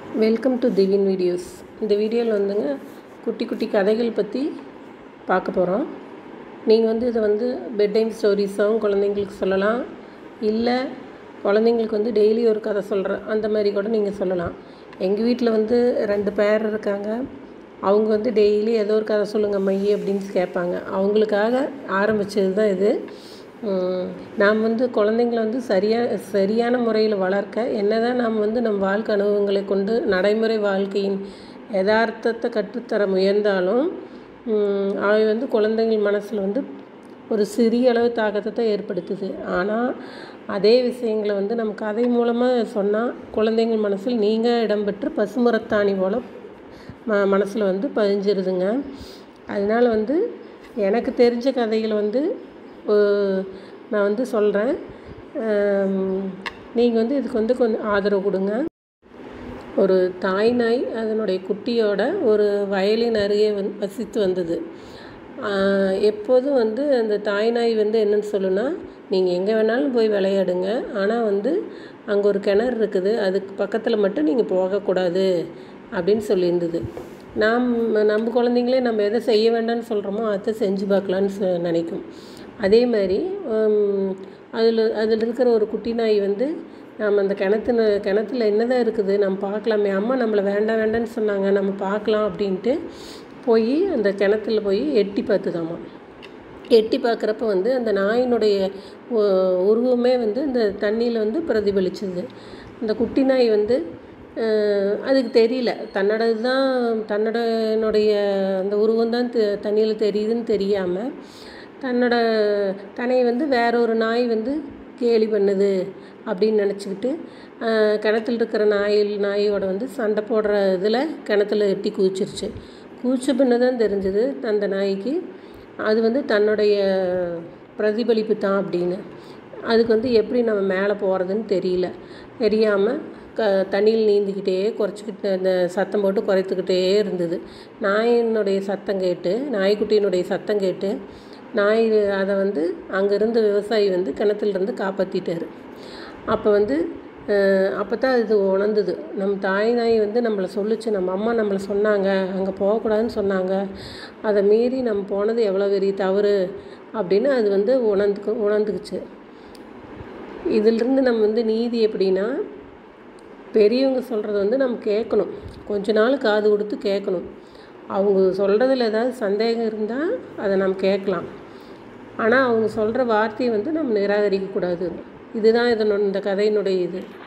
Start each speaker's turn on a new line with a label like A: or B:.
A: welcome to திவின் videos இந்த வீடியோவில் வந்துங்க குட்டி குட்டி கதைகள் பற்றி பார்க்க போகிறோம் நீங்கள் வந்து இதை வந்து பெட் டைம் ஸ்டோரிஸாகவும் குழந்தைங்களுக்கு சொல்லலாம் இல்லை குழந்தைங்களுக்கு வந்து டெய்லி ஒரு கதை சொல்கிறேன் அந்த மாதிரி கூட நீங்கள் சொல்லலாம் எங்கள் வீட்டில் வந்து ரெண்டு பேர் இருக்காங்க அவங்க வந்து டெய்லி ஏதோ ஒரு கதை சொல்லுங்கள் மைய அப்படின்னு கேட்பாங்க அவங்களுக்காக ஆரம்பித்தது தான் இது உம், நாம் வந்து குழந்தைங்கள வந்து சரியாக சரியான முறையில் வளர்க்க என்னதான் நாம் வந்து நம் வாழ்க்கை அனுபவங்களை கொண்டு நடைமுறை வாழ்க்கையின் யதார்த்தத்தை கற்றுத்தர முயன்றாலும் உம், அவை வந்து குழந்தைங்கள் மனசில் வந்து ஒரு சிறிய அளவு தாக்கத்தை தான் ஏற்படுத்துது ஆனால் அதே விஷயங்களை வந்து நம்ம கதை மூலமாக சொன்னால் குழந்தைங்கள் மனசில் நீங்கள் இடம்பெற்று பசுமரத்தாணி போல் ம மனசில் வந்து பதிஞ்சிருதுங்க அதனால் வந்து எனக்கு தெரிஞ்ச கதைகளை வந்து ஒ- நான் வந்து சொல்கிறேன் நீங்கள் வந்து இதுக்கு வந்து கொஞ்சம் ஆதரவு கொடுங்க ஒரு தாய் நாய் அதனுடைய குட்டியோட ஒரு வயலின் அருகே வந்து வசித்து வந்தது ஆஹ் எப்போதும் வந்து அந்த தாய் நாய் வந்து என்னன்னு சொல்லுன்னா நீங்கள் எங்கே வேணாலும் போய் விளையாடுங்க ஆனால் வந்து அங்கே ஒரு கிணறு இருக்குது அதுக்கு பக்கத்தில் மட்டும் நீங்கள் போகக்கூடாது அப்படின்னு சொல்லியிருந்தது நாம் நம்ம குழந்தைங்களே நம்ம எதை செய்ய வேண்டாம்னு சொல்கிறோமோ அதை செஞ்சு பார்க்கலான்னு சொ- நினைக்கும் அதே மாதிரி அதில் அதில் இருக்கிற ஒரு குட்டி நாய் வந்து நாம் அந்த கிணத்துல கிணத்துல என்னதான் இருக்குது நம்ம பார்க்கலாமே அம்மா நம்மளை வேண்டாம் வேண்டாம்னு சொன்னாங்க நம்ம பார்க்கலாம் அப்படின்ட்டு போய் அந்த கிணத்துல போய் எட்டி பார்த்துதாம்மா எட்டி பார்க்குறப்ப வந்து அந்த நாயினுடைய உ- உருவமே வந்து இந்த தண்ணியில் வந்து பிரதிபலிச்சுது அந்த குட்டி நாய் வந்து அஹ், அதுக்கு தெரியல தன்னோட தான் தன்னோடனுடைய அந்த உருவம் தான் தண்ணியில் தெரியுதுன்னு தெரியாமல் தன்னோட தன்னை வந்து வேற ஒரு நாய் வந்து கேலி பண்ணுது அப்படின்னு நினச்சிக்கிட்டு கிணத்துல இருக்கிற நாயில் நாயோட வந்து சண்டை போடுற இதில் கிணத்துல எட்டி குதிச்சிருச்சு குதிச்ச பின்ன தான் தெரிஞ்சது அந்த நாய்க்கு அது வந்து தன்னுடைய பிரதிபலிப்பு தான் அப்படின்னு அதுக்கு வந்து எப்படி நம்ம மேலே போகிறதுன்னு தெரியல தெரியாமல் க தண்ணியில் நீந்திக்கிட்டே குறைச்சிக்கிட்டு அந்த சத்தம் போட்டு குறைத்துக்கிட்டே இருந்தது நாயினுடைய சத்தம் கேட்டு நாய்க்குட்டியினுடைய சத்தம் கேட்டு நாய் அதை வந்து அங்கே இருந்த விவசாயி வந்து கிணத்துலேருந்து காப்பாற்றிட்டாரு அப்போ வந்து அப்போ தான் இது உணர்ந்தது நம்ம தாய் நாய் வந்து நம்மளை சொல்லுச்சு நம்ம அம்மா நம்மளை சொன்னாங்க அங்கே போகக்கூடாதுன்னு சொன்னாங்க அதை மீறி நம்ம போனது எவ்வளோ பெரிய தவறு அப்படின்னு அது வந்து உணர்ந்துக்கு உணர்ந்துக்குச்சு இதிலிருந்து நம்ம வந்து நீதி எப்படின்னா பெரியவங்க சொல்கிறத வந்து நம்ம கேட்கணும் கொஞ்ச நாள் காது கொடுத்து கேட்கணும் அவங்க சொல்கிறதுல ஏதாவது சந்தேகம் இருந்தால் அதை நம்ம கேட்கலாம் ஆனால் அவங்க சொல்கிற வார்த்தையை வந்து நம்ம நிராகரிக்கக்கூடாது இதுதான் இதனோட இந்த கதையினுடைய இது